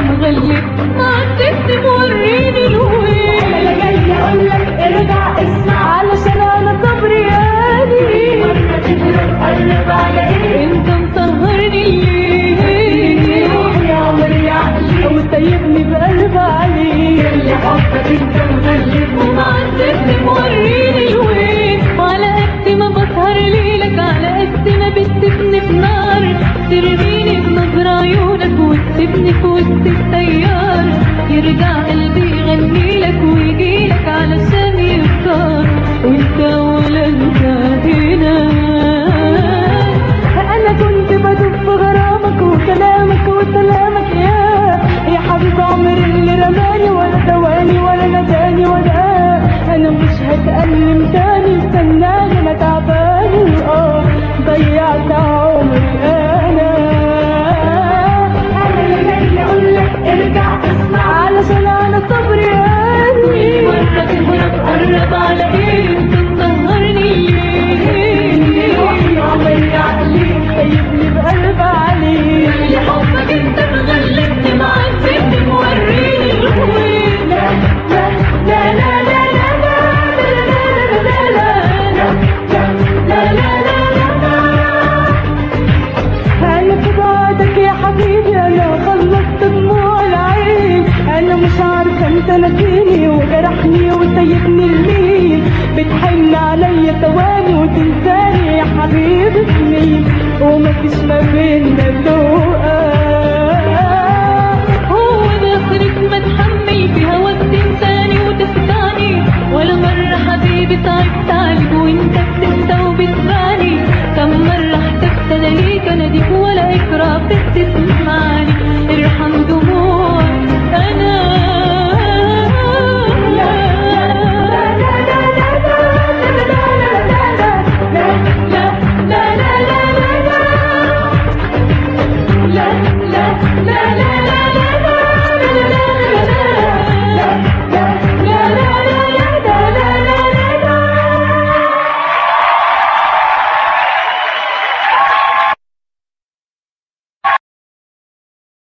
مغلب ما عدت موريني الوين انا جاي اقول لك ارجع اسمع علشان انا صبري قالي مرة تهرب قرب على ايه انت مسهرني ليه يا عمر يا عقلي وسايبني بقلب عليك اللي حبك انت مغلب وما عدت موريني الوين وعلى قد ما بسهر ليلك على قد ما بتسيبني في نار ترميني بنظر عيونك وتسيبني في وسط التيار يرجع قلبي يغني لك ويجي لك علشان يختار وانت ولا انت هنا انا كنت بدوب في غرامك وكلامك وسلامك يا يا حبيب عمري اللي رماني ولا دواني ولا نداني ولا انا مش هتألم تاني استناني انا تعباني اه ضيعت عمري انا انا اللي جاي اقول لك ارجع اسمع علشان انا صبري قاسي مرة تهرب قرب على ايه انت مسهرني ليه يا عمر يا عقلي سايبني بقلب عليك اللي حبك انت مغلبني معاك سيبني موريني الوين لا لا لا لا لا لا لا لا لا لا لا لا انا في بعدك يا حبيبي انا خلصت دموع العين انا مش عارفه انت نسيني وجرحني وسايبني لمين بتحن عليا ثواني وتنساني يا حبيبي سنين ومفيش ما بينا سوء هو ده اخرك ما تحمل في هواك تنساني وتخدعني ولا مرة حبيبي تعبت عليك وانت بتنسى وبتباني كم مرة احتجت ليك اناديك ولا اكراه بتسمعني